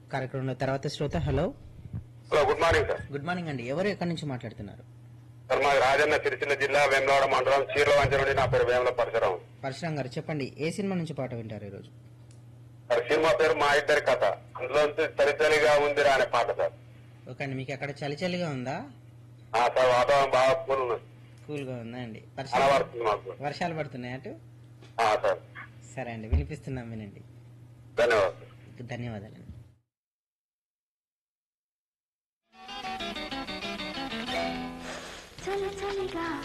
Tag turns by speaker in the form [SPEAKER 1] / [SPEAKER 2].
[SPEAKER 1] కార్యక్రమంలో తర్వాత శ్రోత hello
[SPEAKER 2] hello good morning sir
[SPEAKER 1] good morning అండి ఎవరు ఎక్కడి నుంచి మాట్లాడుతున్నారు
[SPEAKER 2] సార్ మాది రాజన్న సిరిసిల్ల జిల్లా వేములవాడ మండలం చీర్ల వంచ నుండి నా పేరు వేముల పరిసరం
[SPEAKER 1] పరశురాం గారు చెప్పండి ఏ సినిమా నుంచి పాట వింటారు ఈరోజు
[SPEAKER 2] సార్ సినిమా పేరు మా ఇద్దరి కథ అందులో తలితలిగా ఉందిరా అనే పాట సార్
[SPEAKER 1] ఓకే అండి మీకు అక్కడ చలి చలిగా ఉందా
[SPEAKER 2] ఆ, సార్ వాతావరణం బాగా కూల్ ఉన్నది
[SPEAKER 1] కూల్గా ఉందా అండి
[SPEAKER 2] అలా
[SPEAKER 1] వర్షాలు
[SPEAKER 2] పడుతుంది మాకు
[SPEAKER 1] వర్షాలు పడుతున్నాయి అటు
[SPEAKER 2] ఆ, సార్
[SPEAKER 1] సరే అండి వినిపిస్తున్నాం వినండి
[SPEAKER 2] ధన్యవాదాలు
[SPEAKER 1] ధన్యవాదాలండి
[SPEAKER 3] చలి చలిగా